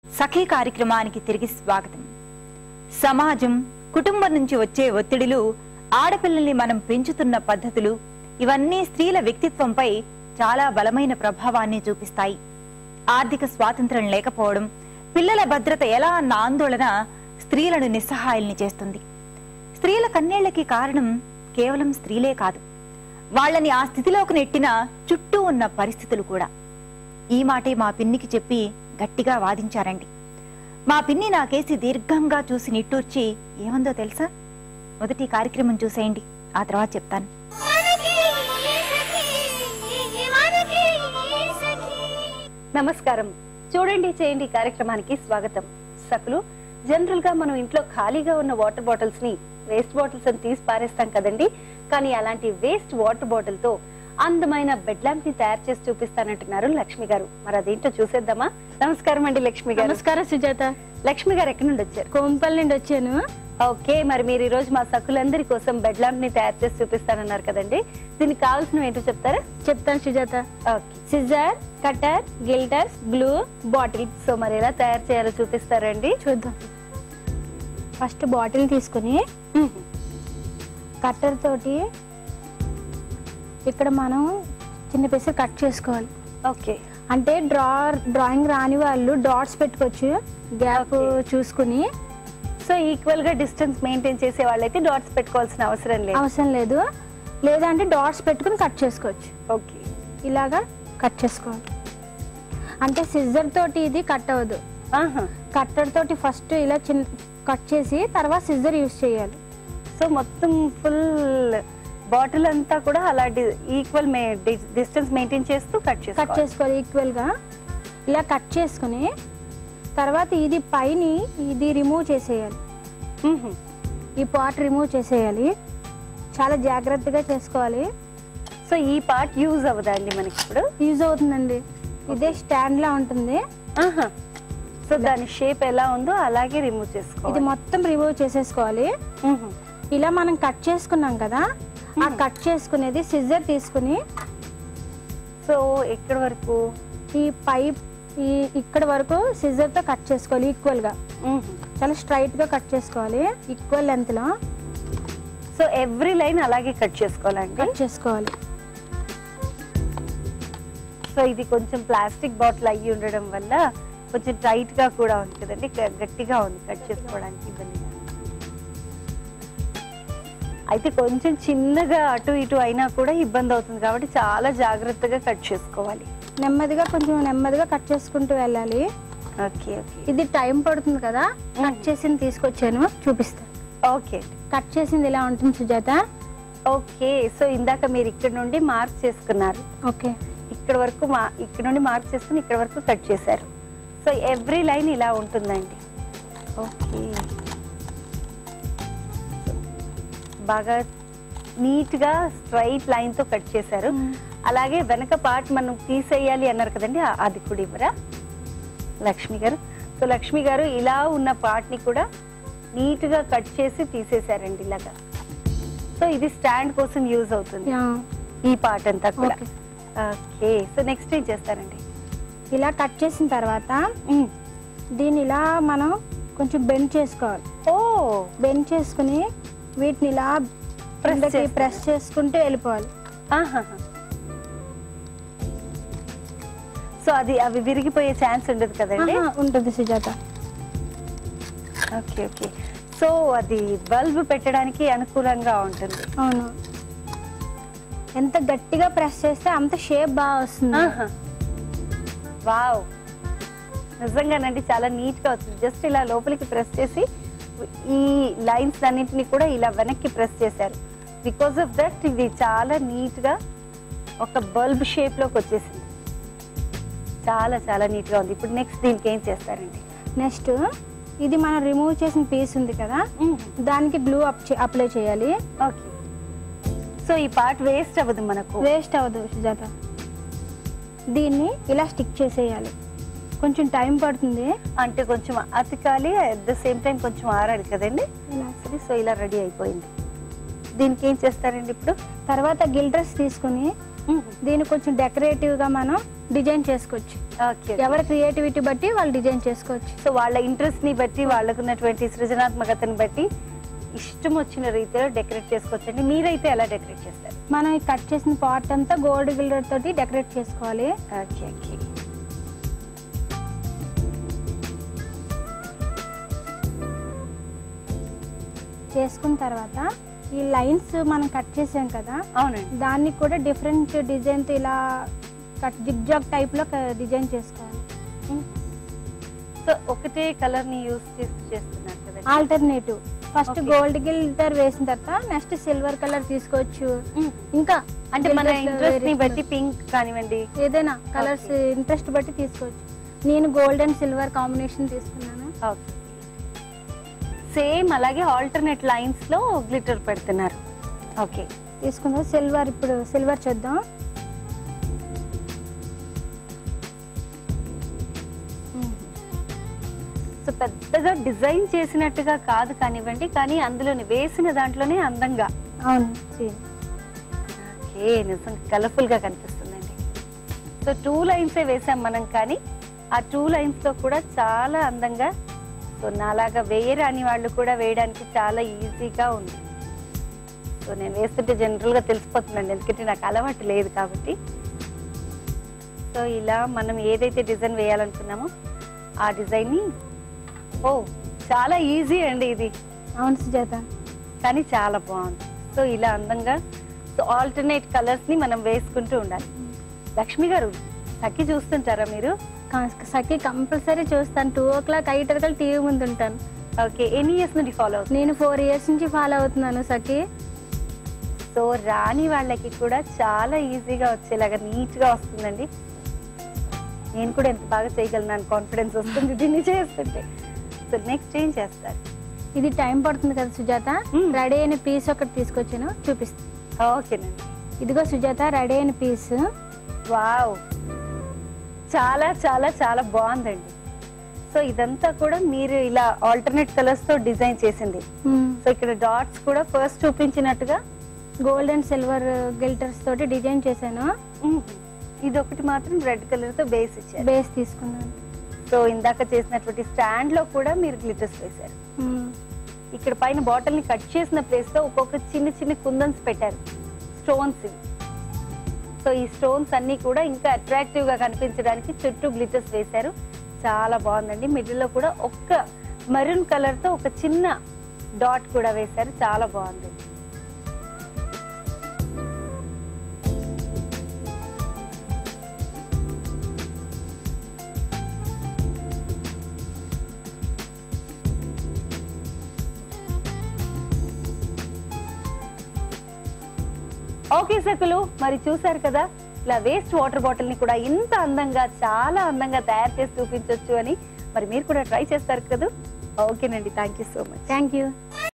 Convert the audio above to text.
సఖీ కార్యక్రమానికి తిరిగి స్వాగతం సమాజం కుటుంబం నుంచి వచ్చే ఒత్తిడిలు ఆడపిల్లల్ని మనం పెంచుతున్న పద్ధతులు ఇవన్నీ స్త్రీల వ్యక్తిత్వంపై చాలా బలమైన ప్రభావాన్ని చూపిస్తాయి ఆర్థిక స్వాతంత్రం లేకపోవడం పిల్లల భద్రత ఎలా అన్న ఆందోళన స్త్రీలను నిస్సహాయాల్ని చేస్తుంది స్త్రీల కన్నీళ్లకి కారణం కేవలం స్త్రీలే కాదు వాళ్ళని ఆ స్థితిలోకి నెట్టిన చుట్టూ ఉన్న పరిస్థితులు కూడా ఈ మాటే మా పిన్నికి చెప్పి గట్టిగా వాదించారండి మా పిన్ని నా కేసి దీర్ఘంగా చూసి నిట్టూర్చి ఏమందో తెలుసా మొదటి కార్యక్రమం చూసేయండి ఆ తర్వాత చెప్తాను మనకి సఖీ మనకి సఖీ నమస్కారం చూడండి చేయండి కార్యక్రమానికి స్వాగతం సకులు జనరల్ గా మనం ఇంట్లో ఖాళీగా ఉన్న వాటర్ బాటిల్స్ ని వేస్ట్ బాటిల్స్ అని తీసి పారేస్తాం కదండి కానీ అలాంటి వేస్ట్ వాటర్ బాటిల్ తో అందమైన బెడ్ ల్యాంప్ ని తయారు చేసి చూపిస్తానంటున్నారు లక్ష్మి గారు మరి అదేంటో చూసేద్దామా నమస్కారం అండి లక్ష్మి గారు నమస్కారం సుజాత లక్ష్మి గారు ఎక్కడి నుండి వచ్చారు కోంపల్లి నుండి వచ్చాను ఓకే మరి మీరు ఈ రోజు మా సకులందరి కోసం బెడ్ ల్యాంప్ ని తయారు చేసి చూపిస్తానన్నారు కదండి దీనికి కావాల్సినవి ఏంటో చెప్తారా చెప్తాను Sujatha okay scissor cutter glitters glue bottle so మరి ఎలా తయారు చేయాలో చూపిస్తారండి చూద్దాం ఫస్ట్ బాటిల్ తీసుకుని కట్టర్ తోటి ఇక్కడ మనం చిన్న పీస్ కట్ చేసుకోవాలి ఓకే అంటే డ్రా డ్రాయింగ్ రాని వాళ్ళు డాట్స్ పెట్టుకోవచ్చు గ్యాప్ Okay. చూసుకుని సో ఈక్వల్ గా డిస్టెన్స్ మెయింటైన్ చేసే వాళ్ళైతే డాట్స్ పెట్టుకోవాల్సిన అవసరం లేదు అవసరం లేదు లేదంటే డాట్స్ పెట్టుకుని కట్ చేసుకోవచ్చు ఓకే ఇలాగా కట్ చేసుకోవాలి అంటే సిజర్ తోటి ఇది కట్ అవ్వదు ఆహా కట్టర్ తోటి ఫస్ట్ ఇలా చిన్న కట్ చేసి తర్వాత సిజర్ యూస్ చేయాలి సో మొత్తం ఫుల్ బాటిల్ అంతా కూడా అలా ఈక్వల్ డిస్టెన్స్ మెయింటైన్ చేస్తూ కట్ కట్ చేసుకోవాలి చేసుకోవాలి ఈక్వల్ గా ఇలా కట్ చేసుకుని తర్వాత ఇది పైని ఇది రిమూవ్ చేసేయాలి మ్మ్. ఈ పార్ట్ రిమూవ్ చేసేయాలి చాలా జాగ్రత్తగా చేసుకోవాలి సో ఈ పార్ట్ యూజ్ అవ్వదా అండి మనకి ఇప్పుడు యూజ్ అవుతుందండి ఇదే స్టాండ్ లా ఉంటుంది ఆహా సో దాని షేప్ ఎలా ఉందో అలాగే రిమూవ్ ఇది చేసుకోవాలి మొత్తం రిమూవ్ చేసేసుకోవాలి మ్మ్. ఇలా మనం కట్ చేసుకున్నాం కదా ఆ కట్ చేసుకునేది సిజర్ తీసుకుని సో ఎక్కడి వరకు ఈ పైప్ ఈ ఇక్కడ వరకు సిజర్ తో కట్ చేసుకోవాలి ఈక్వల్ గా మ్మ్. చాలా స్ట్రైట్ గా కట్ చేసుకోవాలి ఈక్వల్ లెంత్ లో సో ఎవ్రీ లైన్ అలాగే కట్ చేసుకోవాలండి కట్ చేసుకోవాలి సో ఇది కొంచెం ప్లాస్టిక్ బాటిల్ అయ్యి ఉండడం వల్ల కొంచెం టైట్ గా కూడా ఉంది కదండి గ- గట్టిగా ఉంది కట్ చేసుకోవడానికి ఇబ్బందిగా అయితే కొంచెం చిన్నగా అటు ఇటు అయినా కూడా ఇబ్బంది అవుతుంది కాబట్టి చాలా జాగ్రత్తగా కట్ చేసుకోవాలి నెమ్మదిగా కొంచెం నెమ్మదిగా కట్ చేసుకుంటూ వెళ్ళాలి ఓకే ఓకే ఇది టైం పడుతుంది కదా కట్ చేసింది తీసుకొచ్చాను చూపిస్తాను ఓకే కట్ చేసింది ఇలా ఉంటుంది సుజాత ఓకే సో ఇందాక మీరు ఇక్కడ నుండి మార్క్ చేసుకున్నారు ఓకే ఇక్కడ వరకు మా ఇక్కడ నుండి మార్క్ చేసుకుని ఇక్కడ వరకు కట్ చేశారు సో ఎవ్రీ లైన్ ఇలా ఉంటుందండి ఓకే బాగా నీట్ గా స్ట్రైట్ లైన్ తో కట్ చేశారు అలాగే వెనక పార్ట్ మనం తీసేయాలి అన్నారు కదండి ఆ- అది కూడా ఇవ్వరా లక్ష్మి గారు సో లక్ష్మి గారు ఇలా ఉన్న పార్ట్ ని కూడా నీట్ గా కట్ చేసి తీసేశారండి ఇలాగా సో ఇది స్టాండ్ కోసం యూజ్ అవుతుంది యా. ఈ పార్ట్ అంతా కూడా ఓకే. ఓకే సో నెక్స్ట్ ఏం చేస్తారండి ఇలా కట్ చేసిన తర్వాత దీన్ని ఇలా మనం కొంచెం బెండ్ చేసుకోవాలి ఓ బెండ్ చేసుకుని వీటిని ఇలా Press కిందకి చేస్తారా? ప్రెస్ చేసుకుంటూ వెళ్ళిపోవాలి ఆహాహా. సో అది అవి విరిగిపోయే ఛాన్స్ ఉండదు కదండి ఆహా, ఉంటుంది సుజాత ఓకే ఓకే సో అది బల్బ్ పెట్టడానికి అనుకూలంగా ఉంటుంది అవును ఎంత గట్టిగా ప్రెస్ చేస్తే అంత షేప్ బాగా వస్తుంది ఆహా. వావ్ నిజంగానండి చాలా నీట్ గా వచ్చింది జస్ట్ ఇలా లోపలికి ప్రెస్ చేసి ఈ లైన్స్ అన్నింటినీ కూడా ఇలా వెనక్కి ప్రెస్ చేశారు బికాస్ ఆఫ్ దట్ ఇది చాలా నీట్ గా ఒక బల్బ్ షేప్ లోకి వచ్చేసింది చాలా చాలా నీట్ గా ఉంది ఇప్పుడు నెక్స్ట్ దీనికి ఏం చేస్తారండి నెక్స్ట్ ఇది మనం రిమూవ్ చేసిన పీస్ ఉంది కదా దానికి గ్లూ అప్లై చేయాలి ఓకే సో ఈ పార్ట్ వేస్ట్ అవ్వదు మనకు వేస్ట్ అవ్వదు సుజాత దీన్ని ఇలా స్టిక్ చేసేయాలి కొంచెం టైం పడుతుంది అంటే కొంచెం అతికాలి అట్ ద సేమ్ టైం కొంచెం ఆరాలి కదండి ఇలా సరే సో ఇలా రెడీ అయిపోయింది దీనికి ఏం చేస్తారండి ఇప్పుడు తర్వాత గిల్టర్స్ తీసుకుని దీన్ని కొంచెం డెకరేటివ్ గా మనం డిజైన్ చేసుకోవచ్చు ఓకే ఎవరి క్రియేటివిటీ బట్టి వాళ్ళు డిజైన్ చేసుకోవచ్చు సో వాళ్ళ ఇంట్రెస్ట్ ని బట్టి వాళ్ళకున్నటువంటి సృజనాత్మకతని బట్టి ఇష్టం వచ్చిన రీతిలో డెకరేట్ చేసుకోవచ్చండి మీరైతే ఎలా డెకరేట్ చేస్తారు మనం ఈ కట్ చేసిన పార్ట్ అంతా గోల్డ్ గిల్డర్ తోటి డెకరేట్ చేసుకోవాలి ఓకే ఓకే చేసుకున్న తర్వాత ఈ లైన్స్ మనం కట్ చేసాం కదా అవునండి దాన్ని కూడా డిఫరెంట్ డిజైన్ తో ఇలా కట్ జిగ్జాగ్ టైప్ లో డిజైన్ చేసుకోవాలి సో ఒకటే కలర్ ని యూస్ చేసి చేస్తున్నారు కదండి alternative first Okay. Gold glitter వేసిన తర్వాత నెక్స్ట్ సిల్వర్ కలర్ తీసుకోవచ్చు మ్మ్. ఇంకా అంటే మన Gilders లో ఇంట్రెస్ట్ ని variation బట్టి పింక్ కానివ్వండి ఏదైనా కలర్స్ ఇంట్రెస్ట్ బట్టి తీసుకోవచ్చు నేను గోల్డ్ అండ్ సిల్వర్ కాంబినేషన్ తీసుకున్నాను సేమ్ అలాగే ఆల్టర్నేట్ లైన్స్ లో గ్లిటర్ పెడుతున్నారు ఓకే తీసుకున్నాం సిల్వర్ ఇప్పుడు సిల్వర్ చూద్దాం సో పెద్దగా డిజైన్ చేసినట్టుగా కాదు కానివ్వండి కానీ అందులోని వేసిన దాంట్లోనే అందంగా అవును see. ఓకే నిజంగా కలర్ఫుల్ గా కనిపిస్తుందండి సో టూ లైన్స్ వేసాం మనం కానీ ఆ టూ లైన్స్ లో కూడా చాలా అందంగా సో నాలాగా వేయరాని వాళ్ళు కూడా వేయడానికి చాలా ఈజీగా ఉంది సో నేను వేస్తుంటే జనరల్ గా తెలిసిపోతుందండి ఎందుకంటే నాకు అలవాటు లేదు కాబట్టి సో ఇలా మనం ఏదైతే డిజైన్ వేయాలనుకున్నామో ఆ డిజైన్ ని ఓ చాలా ఈజీ అండి ఇది అవును సుజాత కానీ చాలా బాగుంది సో ఇలా అందంగా సో ఆల్టర్నేట్ కలర్స్ ని మనం వేసుకుంటూ ఉండాలి లక్ష్మి గారు సఖి చూస్తుంటారా మీరు కా- సఖి కంపల్సరీ చూస్తాను టూ ఓ క్లాక్ అయ్యేటప్పుడు టీవీ ముందు ఉంటాను ఓకే ఎన్ని ఇయర్స్ నుండి ఫాలో అవుతుంది నేను ఫోర్ ఇయర్స్ నుంచి ఫాలో అవుతున్నాను సఖి సో రాని వాళ్ళకి కూడా చాలా ఈజీగా వచ్చేలాగా నీట్ గా వస్తుందండి నేను కూడా ఎంత బాగా చేయగలను కాన్ఫిడెన్స్ వస్తుంది దీన్ని చేస్తుంటే సో నెక్స్ట్ ఏం చేస్తారు ఇది టైం పడుతుంది కదా సుజాత మ్మ్. రెడీ అయిన పీస్ ఒకటి తీసుకొచ్చాను చూపిస్తాను ఓకేనండి ఇదిగో సుజాత రెడీ అయిన పీస్ వావ్ చాలా చాలా చాలా బాగుందండి సో ఇదంతా కూడా మీరు ఇలా ఆల్టర్నేట్ కలర్స్ తో డిజైన్ చేసింది సో ఇక్కడ డాట్స్ కూడా ఫస్ట్ చూపించినట్టుగా గోల్డ్ అండ్ సిల్వర్ గిల్టర్స్ తోటి డిజైన్ చేశాను ఇది ఒకటి మాత్రం రెడ్ కలర్ తో బేస్ ఇచ్చారు బేస్ తీసుకున్నాను సో ఇందాక చేసినటువంటి స్టాండ్ లో కూడా మీరు గ్లిటర్స్ వేశారు మ్మ్. ఇక్కడ పైన బాటిల్ ని కట్ చేసిన ప్లేస్ లో ఒక్కొక్క చిన్న చిన్న కుందన్స్ పెట్టారు స్టోన్స్ ఇవి సో ఈ స్టోన్స్ అన్ని కూడా ఇంకా అట్రాక్టివ్ గా కనిపించడానికి చుట్టూ గ్లిటర్స్ వేశారు చాలా బాగుందండి మిడిల్ లో కూడా ఒక్క మరూన్ కలర్ తో ఒక చిన్న డాట్ కూడా వేశారు చాలా బాగుంది ఓకే సకులు మరి చూసారు కదా ఇలా వేస్ట్ వాటర్ బాటిల్ ని కూడా ఇంత అందంగా చాలా అందంగా తయారు చేసి చూపించవచ్చు అని మరి మీరు కూడా ట్రై చేస్తారు కదా ఓకేనండి thank you so much thank you